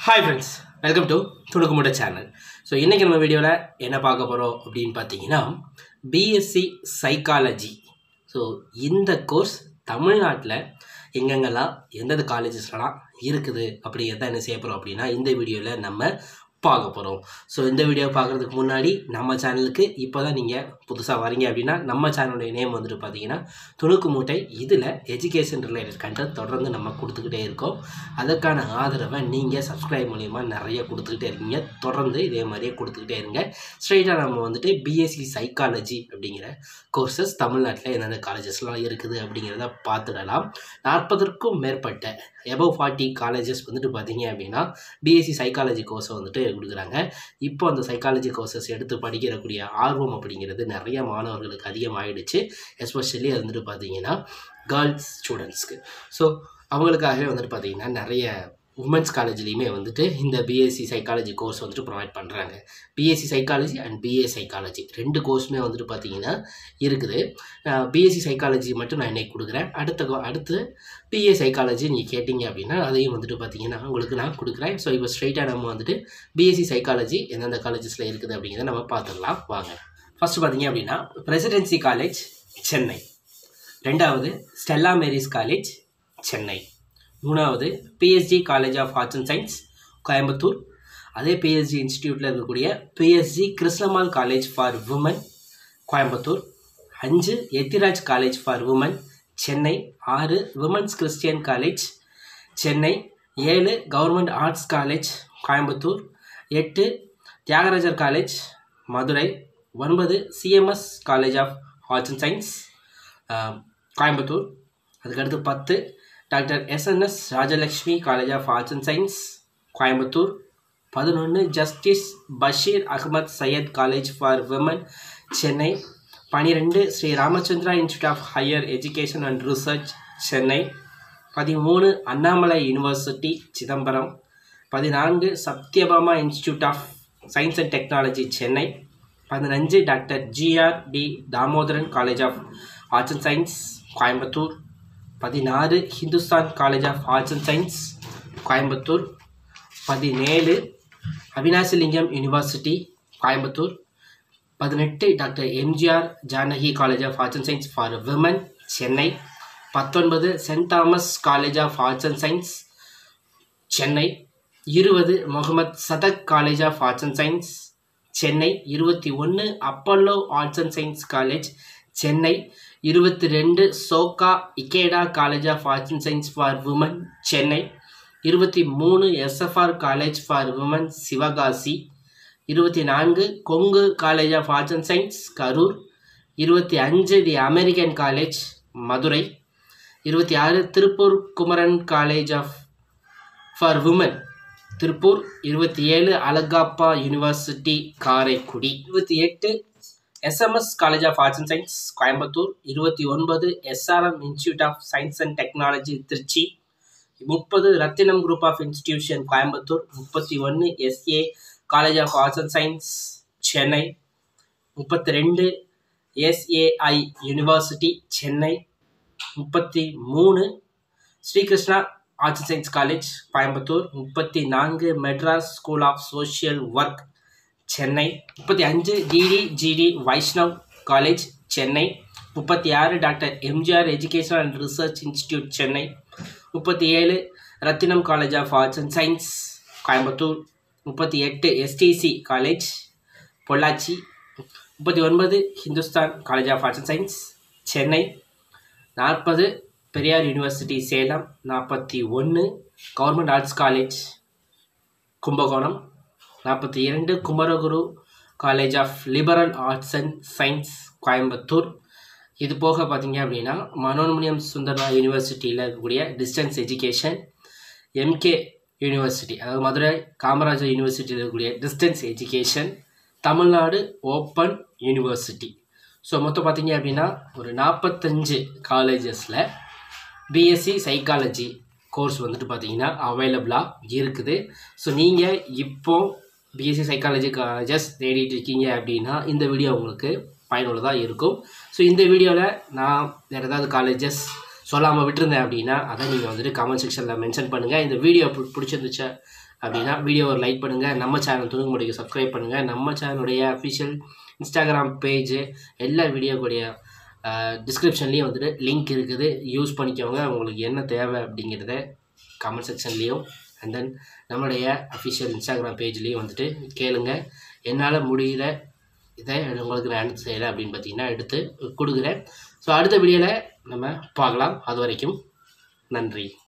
hi friends welcome to துணுக்குமுட channel so இன்றைக்கி நம்ம வீடியோவில் என்ன பார்க்க போகிறோம் அப்படின்னு பார்த்தீங்கன்னா பிஎஸ்சி சைக்காலஜி ஸோ இந்த கோர்ஸ் தமிழ்நாட்டில் எங்கெங்கெல்லாம் எந்தெந்த காலேஜஸ்லாம் இருக்குது அப்படிங்கிறத என்ன செய்ய போகிறோம் அப்படின்னா இந்த வீடியோவில் நம்ம பார்க்க போகிறோம் ஸோ இந்த வீடியோ பார்க்குறதுக்கு முன்னாடி நம்ம சேனலுக்கு இப்போ தான் நீங்கள் புதுசாக வரீங்க அப்படின்னா நம்ம சேனலுடைய நேம் வந்துட்டு பார்த்தீங்கன்னா துணுக்கு மூட்டை இதில் எஜுகேஷன் ரிலேட்டட் கண்டென்ட் தொடர்ந்து நம்ம கொடுத்துக்கிட்டே இருக்கோம் அதற்கான ஆதரவை நீங்கள் சப்ஸ்கிரைப் மூலிமா நிறைய கொடுத்துக்கிட்டே இருக்கீங்க தொடர்ந்து இதே மாதிரியே கொடுத்துக்கிட்டே இருங்க ஸ்ட்ரைட்டாக நம்ம வந்துட்டு பிஎஸ்சி சைக்காலஜி அப்படிங்கிற கோர்சஸ் தமிழ்நாட்டில் எந்தெந்த காலேஜஸ்லாம் இருக்குது அப்படிங்கிறத பார்த்துடலாம் நாற்பதற்கும் மேற்பட்ட எபவ் ஃபார்ட்டி காலேஜஸ் வந்துட்டு பார்த்தீங்க அப்படின்னா பிஎஸ்சி சைக்காலஜி கோர்ஸை வந்துட்டு கொடுக்குறாங்க இப்போ அந்த சைக்காலஜி கோர்சஸ் எடுத்து படிக்கிறக்கூடிய ஆர்வம் அப்படிங்கிறது நிறைய மாணவர்களுக்கு அதிகமாகிடுச்சு எஸ்பெஷலி அது வந்துட்டு பார்த்தீங்கன்னா கேர்ள்ஸ் ஸ்டூடெண்ட்ஸ்க்கு ஸோ அவங்களுக்காகவே வந்துட்டு பார்த்தீங்கன்னா நிறைய உமன்ஸ் காலேஜ்லேயுமே வந்துட்டு இந்த பிஎஸ்சி சைக்காலஜி கோர்ஸ் வந்துட்டு ப்ரொவைட் பண்ணுறாங்க BSc psychology and BA psychology ரெண்டு கோர்ஸுமே வந்துட்டு பார்த்தீங்கன்னா இருக்குது பிஎஸ்சி சைக்காலஜி மட்டும் நான் இன்னைக்கு கொடுக்குறேன் அடுத்த கோ- அடுத்து பிஏ சைக்காலஜி நீங்கள் கேட்டிங்க அப்படின்னா அதையும் வந்துட்டு பார்த்தீங்கன்னா உங்களுக்கு நான் கொடுக்குறேன் ஸோ இப்போ ஸ்ட்ரைட்டாக நம்ம வந்துட்டு பிஎஸ்சி சைக்காலஜி எந்தெந்த காலேஜஸில் இருக்குது அப்படிங்கிறத நம்ம பார்த்துடலாம் வாங்க ஃபர்ஸ்ட் பார்த்தீங்க அப்படின்னா பிரசிடென்சி காலேஜ் சென்னை ரெண்டாவது ஸ்டெல்லா மேரிஸ் காலேஜ் சென்னை மூணாவது PSG college of arts and science Coimbatore அதே பிஎஸ்ஜி இன்ஸ்டியூட்டில் இருக்கக்கூடிய PSG Krishnammal college for women Coimbatore அஞ்சு Ethiraj college for women Chennai ஆறு விமன்ஸ் கிறிஸ்டியன் காலேஜ் சென்னை ஏழு கவர்மெண்ட் ஆர்ட்ஸ் காலேஜ் கோயம்புத்தூர் எட்டு தியாகராஜர் காலேஜ் மதுரை ஒன்பது CMS college of arts and science Coimbatore அதுக்கடுத்து பத்து doctor SNS Rajalakshmi college of arts and science Coimbatore பதினொன்று justice Basheer Ahmed Sayeed college for women Chennai பனிரெண்டு Sri Ramachandra institute of higher education and research Chennai பதிமூணு Annamalai university Chidambaram பதினான்கு Sathyabama institute of science and technology Chennai பதினஞ்சு doctor GR D Damodaran college of arts and science Coimbatore பதினாறு Hindustan college of arts and science Coimbatore பதினேழு Avinashilingam university Coimbatore பதினெட்டு doctor MGR Janaki college of arts and science for women Chennai பத்தொன்பது Saint Thomas college of arts and science Chennai இருபது Mohamed Sathak college of arts and science Chennai இருபத்தி ஒன்று Apollo arts and science college Chennai இருபத்தி ரெண்டு Soka Ikeda college of arts and science for women Chennai இருபத்தி மூணு SFR college for women Sivakasi இருபத்தி நான்கு Kongu college of arts and science Karur இருபத்தி அஞ்சு தி அமெரிக்கன் காலேஜ் மதுரை இருபத்தி ஆறு Tiruppur Kumaran college of for women Tiruppur இருபத்தி ஏழு அழகப்பா யூனிவர்சிட்டி காரைக்குடி இருபத்தி எட்டு SMS college of arts and science Coimbatore இருபத்தி ஒன்பது SRM institute of science and technology Trichy முப்பது Rathinam group of institution Coimbatore முப்பத்தி ஒன்று SA college of arts and science Chennai முப்பத்தி ரெண்டு எஸ்ஏஐ யூனிவர்சிட்டி சென்னை முப்பத்தி மூணு Sri Krishna arts and science college Coimbatore முப்பத்தி நான்கு Madras school of social work Chennai முப்பத்தி அஞ்சு DD GD Vaishnav college Chennai முப்பத்தி ஆறு doctor MGR education and research institute Chennai முப்பத்தி ஏழு Rathinam college of arts and science Coimbatore முப்பத்தி எட்டு எஸ்டிசி காலேஜ் பொள்ளாச்சி முப்பத்தி ஒன்பது Hindustan college of arts and science Chennai நாற்பது பெரியார் யூனிவர்சிட்டி சேலம் நாற்பத்தி ஒன்று கவர்மெண்ட் ஆர்ட்ஸ் காலேஜ் கும்பகோணம் நாற்பத்தி இரண்டு Kumaraguru college of liberal arts and science Coimbatore இது போக பார்த்தீங்க அப்படின்னா மனோன்மணியம் சுந்தரா யூனிவர்சிட்டியில் இருக்கக்கூடிய டிஸ்டன்ஸ் எஜுகேஷன் எம்கே யூனிவர்சிட்டி அதாவது மதுரை காமராஜர் யூனிவர்சிட்டியில் இருக்கக்கூடிய distance education Tamil Nadu open university so மொத்தம் பார்த்தீங்க அப்படின்னா ஒரு நாற்பத்தஞ்சு காலேஜஸில் பிஎஸ்சி சைக்காலஜி கோர்ஸ் வந்துட்டு பார்த்தீங்கன்னா அவைலபிளாக இருக்குது ஸோ நீங்கள் இப்போ பிஎஸ்சி சைக்காலஜி காலேஜஸ் தேடிட்டு இருக்கீங்க அப்படின்னா இந்த வீடியோ உங்களுக்கு பயனுள்ளதாக இருக்கும் ஸோ இந்த வீடியோவில் நான் வேறு ஏதாவது காலேஜஸ் சொல்லாமல் விட்டுருந்தேன் அப்படின்னா அதை நீங்கள் வந்துட்டு கமெண்ட் செக்ஷனில் மென்ஷன் பண்ணுங்கள் இந்த வீடியோ பிடிச்சிருந்துச்சு அப்படின்னா வீடியோ ஒரு லைக் பண்ணுங்கள் நம்ம சேனல் துணுக்குமுடிக்கு சப்ஸ்கிரைப் பண்ணுங்கள் நம்ம சேனலுடைய அஃபிஷியல் இன்ஸ்டாகிராம் பேஜ் எல்லா வீடியோக்குடைய டிஸ்கிரிப்ஷன்லேயும் வந்துட்டு லிங்க் இருக்குது யூஸ் பண்ணிக்கோங்க உங்களுக்கு என்ன தேவை அப்படிங்கிறத கமெண்ட் செக்ஷன்லேயும் அண்ட் தென் நம்மளுடைய அஃபிஷியல் இன்ஸ்டாகிராம் பேஜ்லேயும் வந்துட்டு கேளுங்க என்னால் முடியல இதை உங்களுக்கு நான் எடுத்து செய்யலை அப்படின்னு பார்த்தீங்கன்னா எடுத்து கொடுக்குறேன் ஸோ அடுத்த வீடியோவில் நம்ம பார்க்கலாம் அது வரைக்கும் நன்றி